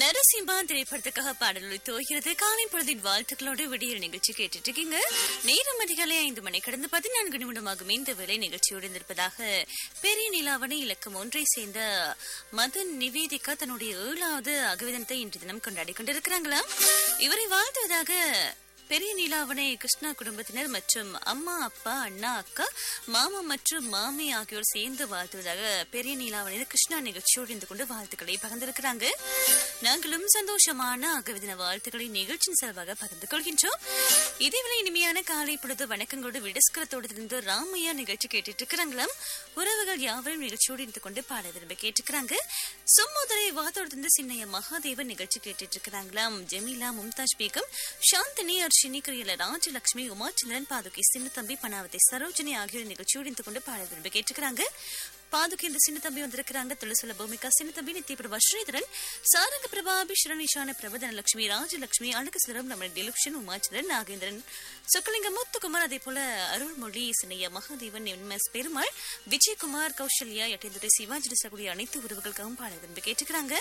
நரசிம்மா திரைப்படத்துக்காக பாடல் துவகிறது காலை பொழுதின் வாழ்த்துக்களோடு விடியல் நிகழ்ச்சி கேட்டுட்டு இருக்கீங்க நேரம் அதிகாலை ஐந்து மணி கடந்து பதினான்கு நிமிடமாகும் இந்த வேலை நிகழ்ச்சியோடு இருந்திருப்பதாக பெரிய நிலாவணி இலக்கம் ஒன்றை சேர்ந்த மதன் நிவேதிகா தன்னுடைய ஏழாவது அகவிதனத்தை இன்று தினம் கொண்டாடி கொண்டிருக்கிறாங்களா இவரை வாழ்த்துவதாக பெரிய நீலாவணை கிருஷ்ணா குடும்பத்தினர் மற்றும் அம்மா அப்பா அண்ணா அக்கா மாமா மற்றும் மாமி ஆகியோர் சேர்ந்து வாழ்த்துவதாக பெரிய நீலாவணி கிருஷ்ணா நிகழ்ச்சியோடு இருந்து கொண்டு வாழ்த்துக்களை பகிர்ந்திருக்கிறாங்க நாங்களும் சந்தோஷமான அகவிதின வாழ்த்துக்களை நிகழ்ச்சியின் செலவாக பகிர்ந்து கொள்கின்றோம் இதேவேளை இனிமையான காலை பொழுது வணக்கங்களோடு விடஸ்கரத்தோடு இருந்து ராமையா நிகழ்ச்சி கேட்டுட்டு இருக்கிறாங்களாம் உறவுகள் யாவரும் நிகழ்ச்சியோடு இருந்து கொண்டு பாட விரும்ப கேட்டுக்கிறாங்க சும்மோதரை வாதோடு இருந்து சின்னைய மகாதேவன் நிகழ்ச்சி கேட்டுட்டு இருக்கிறாங்களாம் ஜெமீலா மும்தாஜ் பேகம் சாந்தினி அர்ஷினி கிரியல ராஜலட்சுமி உமாச்சந்திரன் பாதுகை சின்னத்தம்பி பனாவதி சரோஜினி ஆகியோர் நிகழ்ச்சியோடு இருந்து கொண்டு பாட விரும்ப கேட்டுக்கிறாங்க பாதுகை இந்த சின்னத்தம்பி வந்திருக்கிறாங்க துளசுல பூமிகா சின்னத்தம்பி நித்திய பிரபா ஸ்ரீதரன் சாரங்க பிரபா அபிஷரன் ஈஷான பிரபதன லட்சுமி ராஜலட்சுமி அழகு சுரம் நம்ம டிலுக்ஷன் உமாச்சந்திரன் நாகேந்திரன் சொக்கலிங்கம் முத்துக்குமார் அதே போல அருள்மொழி சின்னையா மகாதேவன் எம் எஸ் பெருமாள் விஜயகுமார் கௌசல்யா எட்டேந்துரை சிவாஜி சகுடி அனைத்து உறவுகளுக்காகவும் பாட விரும்பி கேட்டுக்கிறாங்க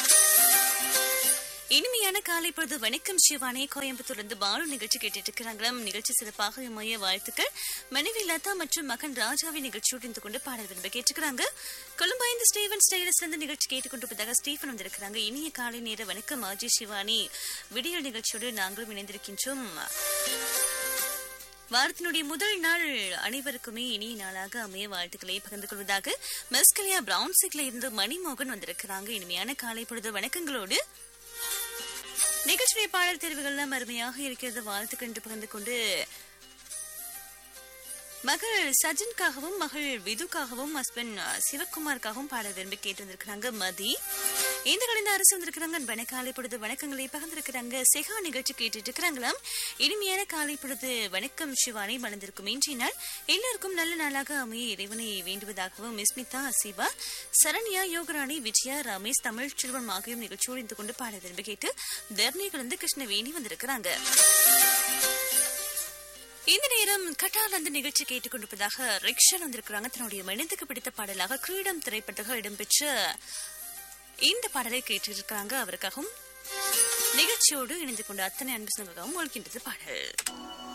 இனிமையான காலை பொழுது வணக்கம் சிவானே கோயம்புத்தூர்லேருந்து பாலு நிகழ்ச்சி கேட்டுட்டு இருக்கிறாங்களாம் நிகழ்ச்சி சிறப்பாக அமைய வாழ்த்துக்கள் மனைவி லதா மற்றும் மகன் ராஜாவை நிகழ்ச்சியோடு இருந்து கொண்டு பாடல் விரும்ப கேட்டுக்கிறாங்க கொழும்பாய்ந்து ஸ்டீவன் ஸ்டைலஸ்ல இருந்து நிகழ்ச்சி கேட்டுக்கொண்டிருப்பதாக ஸ்டீஃபன் வந்திருக்கிறாங்க இனிய காலை நேர வணக்கம் ஆஜி சிவானி விடியல் நிகழ்ச்சியோடு நாங்களும் இணைந்திருக்கின்றோம் வாரத்தினுடைய முதல் நாள் அனைவருக்குமே இனிய நாளாக அமைய வாழ்த்துக்களை பகிர்ந்து கொள்வதாக மெஸ்கலியா பிரவுன்சிக்ல இருந்து மணிமோகன் வந்திருக்கிறாங்க இனிமையான காலை பொழுது வணக்கங்களோடு நிகழ்ச்சியுடைய பாடல் தேர்வுகள்லாம் அருமையாக இருக்கிறது வாழ்த்துக்கள் என்று பகிர்ந்து கொண்டு மகள் சஜின்காகவும் மகள் விதுக்காகவும் ஹஸ்பண்ட் சிவகுமாருக்காகவும் பாட விரும்பி கேட்டு வந்திருக்கிறாங்க மதி இந்த கலந்த அரசு வந்திருக்கிறாங்க அன்பான காலை பொழுது வணக்கங்களை பகிர்ந்திருக்கிறாங்க செகா நிகழ்ச்சி கேட்டுட்டு இருக்கிறாங்களாம் இனிமையான காலை பொழுது வணக்கம் சிவானி மலர்ந்திருக்கும் இன்றைய நாள் எல்லோருக்கும் நல்ல நாளாக அமைய இறைவனை வேண்டுவதாகவும் மிஸ்மிதா அசீபா சரண்யா யோகராணி விஜயா ரமேஷ் தமிழ் செல்வன் ஆகியோர் நிகழ்ச்சியோடு இருந்து கொண்டு பாட விரும்பி கேட்டு தர்ணி கலந்து கிருஷ்ணவேணி வந்திருக்கிறாங்க இந்த நேரம் கட்டால் அந்த நிகழ்ச்சி கேட்டுக்கொண்டிருப்பதாக ரிக்ஷன் வந்திருக்கிறாங்க தன்னுடைய மனிதக்கு பிடித்த பாடலாக கிரீடம் திரைப்படத்துக்கு இடம்பெற்ற இந்த பாடலை கேட்டிருக்கிறாங்க அவருக்காகவும் நிகழ்ச்சியோடு இணைந்து கொண்ட அத்தனை அன்பு சொந்தங்களுக்காகவும் ஒழுக்கின்றது பாடல்